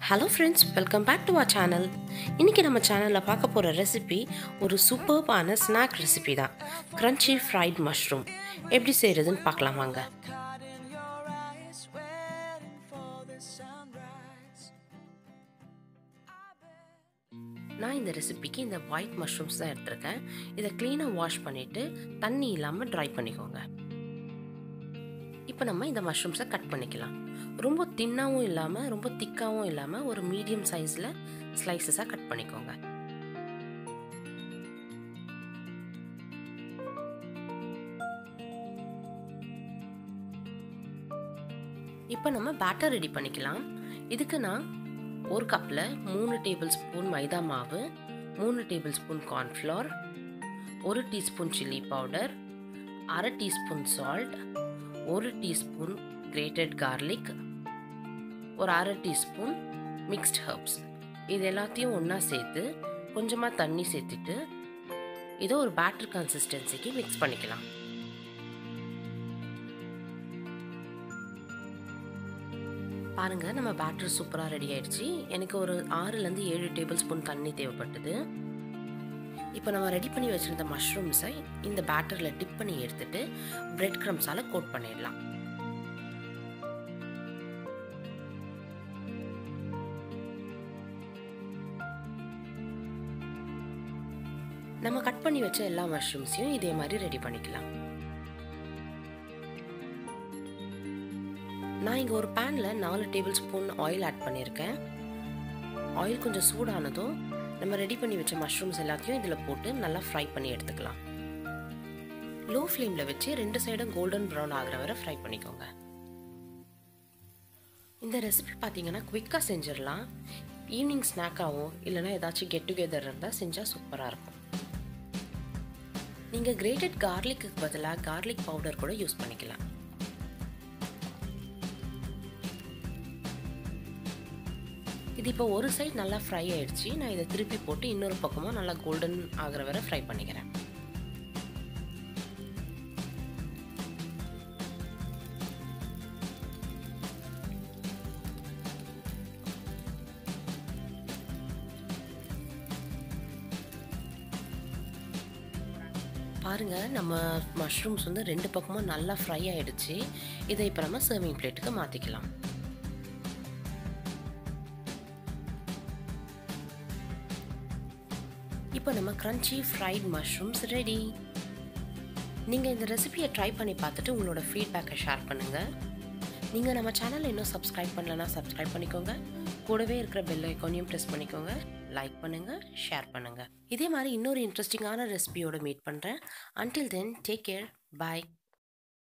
hello friends welcome back to our channel இன்றைக்கி நம்ம சேனலில் பார்க்க போகிற ரெசிபி ஒரு சூப்பர்பான ஸ்நாக் ரெசிபி தான் க்ரன்ச்சி ஃப்ரைட் மஷ்ரூம் எப்படி செய்கிறதுன்னு பார்க்கலாம் வாங்க நான் இந்த ரெசிபிக்கு இந்த ஒயிட் மஷ்ரூம்ஸ் தான் எடுத்திருக்கேன் இதை க்ளீனாக வாஷ் பண்ணிவிட்டு தண்ணி இல்லாமல் ட்ரை பண்ணிக்கோங்க இப்போ நம்ம இந்த மஷ்ரூம்ஸை கட் பண்ணிக்கலாம் ரொம்ப தின்னாகவும் இல்லாமல் ரொம்ப திக்காகவும் இல்லாமல் ஒரு மீடியம் சைஸில் ஸ்லைசஸாக கட் பண்ணிக்கோங்க இப்போ நம்ம பேட்டர் ரெடி பண்ணிக்கலாம் இதுக்கு நான் ஒரு கப்பில் மூணு டேபிள் ஸ்பூன் மைதா மாவு மூணு டேபிள் ஸ்பூன் கார்ன்ஃப்ளவர் ஒரு டீஸ்பூன் சில்லி பவுடர் அரை டீஸ்பூன் சால்ட் ஒரு டீஸ்பூன் கிரேட்டட் கார்லிக் ஒரு அரை டீஸ்பூன் மிக்ஸ்ட் ஹர்ப்ஸ் இது எல்லாத்தையும் ஒன்றா சேர்த்து கொஞ்சமாக தண்ணி சேர்த்துட்டு இதை ஒரு பேட்டர் கன்சிஸ்டன்சிக்கு மிக்ஸ் பண்ணிக்கலாம் பாருங்க நம்ம பேட்டர் சூப்பராக ரெடி ஆயிடுச்சு எனக்கு ஒரு ஆறுலேருந்து ஏழு டேபிள் ஸ்பூன் தண்ணி தேவைப்பட்டது இப்போ நம்ம ரெடி பண்ணி வச்சுருந்த மஷ்ரூம்ஸை இந்த பேட்டரில் டிப் பண்ணி எடுத்துட்டு பிரெட் க்ரம்ஸால் கோட் பண்ணிடலாம் நம்ம கட் பண்ணி வச்ச எல்லா மஷ்ரூம்ஸையும் இதே மாதிரி ரெடி பண்ணிக்கலாம் நான் இங்கே ஒரு பேனில் நாலு டேபிள் ஸ்பூன் ஆயில் ஆட் பண்ணியிருக்கேன் ஆயில் கொஞ்சம் சூடானதும் நம்ம ரெடி பண்ணி வச்ச மஷ்ரூம்ஸ் எல்லாத்தையும் இதில் போட்டு நல்லா ஃப்ரை பண்ணி எடுத்துக்கலாம் லோ ஃப்ளேமில் வச்சு ரெண்டு சைடும் கோல்டன் ப்ரௌன் ஆகிற வரை ஃப்ரை பண்ணிக்கோங்க இந்த ரெசிபி பார்த்தீங்கன்னா குவிக்காக செஞ்சிடலாம் ஈவினிங் ஸ்நாக்காகவும் இல்லைனா ஏதாச்சும் கெட் டுகெதர் இருந்தால் செஞ்சால் சூப்பராக இருக்கும் நீங்கள் கிரேட்டட் கார்லிக்கு பதிலாக கார்லிக் பவுடர் கூட யூஸ் பண்ணிக்கலாம் இது இப்போ ஒரு சைட் நல்லா ஃப்ரை ஆயிடுச்சு நான் இதை திருப்பி போட்டு இன்னொரு பக்கமும் நல்லா கோல்டன் ஆகிற வரை ஃப்ரை பண்ணிக்கிறேன் பாருங்க நம்ம மஷ்ரூம்ஸ் வந்து ரெண்டு பக்கமும் நல்லா ஃப்ரை ஆயிடுச்சு இதை இப்போ நம்ம சர்விங் பிளேட்டுக்கு மாற்றிக்கலாம் இப்போ நம்ம க்ரன்ச்சி ஃப்ரைட் மஷ்ரூம்ஸ் ரெடி நீங்கள் இந்த ரெசிபியை ட்ரை பண்ணி பார்த்துட்டு உங்களோட ஃபீட்பேக்கை ஷேர் பண்ணுங்கள் நீங்கள் நம்ம சேனலை இன்னும் சப்ஸ்கிரைப் பண்ணலன்னா சப்ஸ்கிரைப் பண்ணிக்கோங்க கூடவே இருக்கிற பெல் ஐக்கானையும் ப்ரெஸ் பண்ணிக்கோங்க லைக் பண்ணுங்கள் ஷேர் பண்ணுங்கள் இதே மாதிரி இன்னொரு இன்ட்ரெஸ்டிங்கான ரெசிபியோட மீட் பண்ணுறேன் அன்டில் தென் டேக் கேர் பாய்